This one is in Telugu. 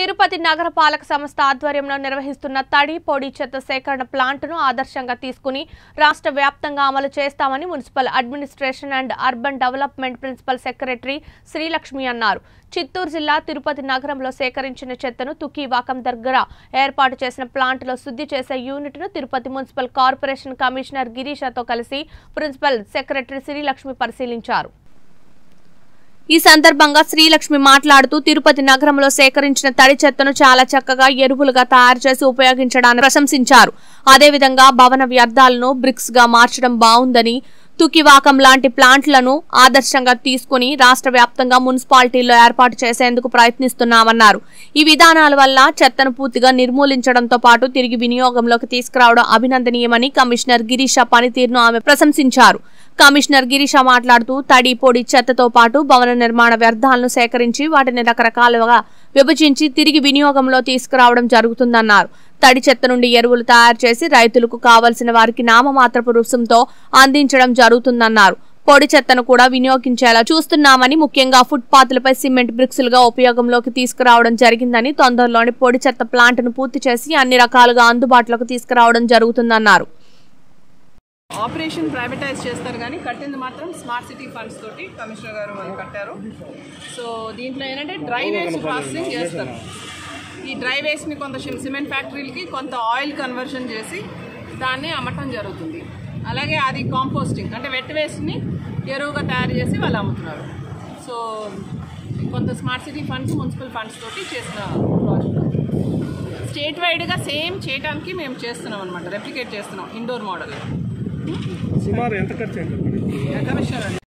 తిరుపతి నగరపాలక సంస్థ ఆధ్వర్యంలో నిర్వహిస్తున్న తడి పొడి చెత్త సేకరణ ప్లాంట్ను ఆదర్శంగా తీసుకుని రాష్ట్ర వ్యాప్తంగా అమలు చేస్తామని municipal administration and urban development principal secretary Srilakshmi అన్నారు చిత్తూరు జిల్లా తిరుపతి నగరంలో సేకరించిన చెత్తను తుకివాకం దగ్గర ఏర్పాటు చేసిన ప్లాంట్లో శుద్ధి చేసే యూనిట్ను తిరుపతి మున్సిపల్ కార్పొరేషన్ కమిషనర్ గిరీషతో కలిసి ప్రిన్సిపల్ సెక్రటరీ శ్రీలక్ష్మి పరిశీలించారు ఈ సందర్భంగా శ్రీలక్ష్మి మాట్లాడుతూ తిరుపతి నగరంలో సేకరించిన తడి చెత్తను చాలా చక్కగా ఎరువులుగా తయారు చేసి ఉపయోగించడాన్ని ప్రశంసించారు అదేవిధంగా భవన వ్యర్థాలను బ్రిక్స్ గా మార్చడం బావుందని తుకివాకం లాంటి ప్లాంట్లను ఆదర్శంగా తీసుకుని రాష్ట్ర వ్యాప్తంగా మున్సిపాలిటీల్లో ఏర్పాటు చేసేందుకు ప్రయత్నిస్తున్నామన్నారు ఈ విధానాల వల్ల చెత్తను పూర్తిగా నిర్మూలించడంతో పాటు తిరిగి వినియోగంలోకి తీసుకురావడం అభినందనీయమని కమిషనర్ గిరీష పనితీరును ఆమె ప్రశంసించారు కమిషనర్ గిరీష మాట్లాడుతూ తడి పొడి చెత్తతో పాటు భవన నిర్మాణ వ్యర్థాలను సేకరించి వాటిని రకరకాలుగా విభజించి తిరిగి వినియోగంలో తీసుకురావడం జరుగుతుందన్నారు తడి చెత్త నుండి ఎరువులు తయారు చేసి రైతులకు కావలసిన వారికి నామమాత్రపు రుసుంతో అందించడం జరుగుతుందన్నారు పొడి చెత్తను కూడా వినియోగించేలా చూస్తున్నామని ముఖ్యంగా ఫుట్పాత్లపై సిమెంట్ బ్రిక్స్లుగా ఉపయోగంలోకి తీసుకురావడం జరిగిందని తొందరలోని పొడి చెత్త ప్లాంట్ను పూర్తి చేసి అన్ని రకాలుగా అందుబాటులోకి తీసుకురావడం జరుగుతుందన్నారు ఆపరేషన్ ప్రైవేటైజ్ చేస్తారు కానీ కట్టింది మాత్రం స్మార్ట్ సిటీ ఫండ్స్ తోటి కమిషనర్ గారు వాళ్ళు కట్టారు సో దీంట్లో ఏంటంటే డ్రై వేస్ట్ ప్రాసెసింగ్ చేస్తారు ఈ డ్రై వేస్ట్ని కొంత సిమ్- సిమెంట్ ఫ్యాక్టరీలకి కొంత ఆయిల్ కన్వర్షన్ చేసి దాన్ని అమ్మటం జరుగుతుంది అలాగే అది కాంపోస్టింగ్ అంటే వెట్ వేస్ట్ని ఎరువుగా తయారు చేసి వాళ్ళు అమ్ముతున్నారు సో కొంత smart city funds municipal funds తోటి చేసిన ప్రాజెక్ట్ స్టేట్ వైడ్గా సేమ్ చేయడానికి మేము చేస్తున్నాం అనమాట రెప్లికేట్ చేస్తున్నాం ఇండోర్ మోడల్ సుమారు ఎంత ఖర్చు అయింది కమిషనర్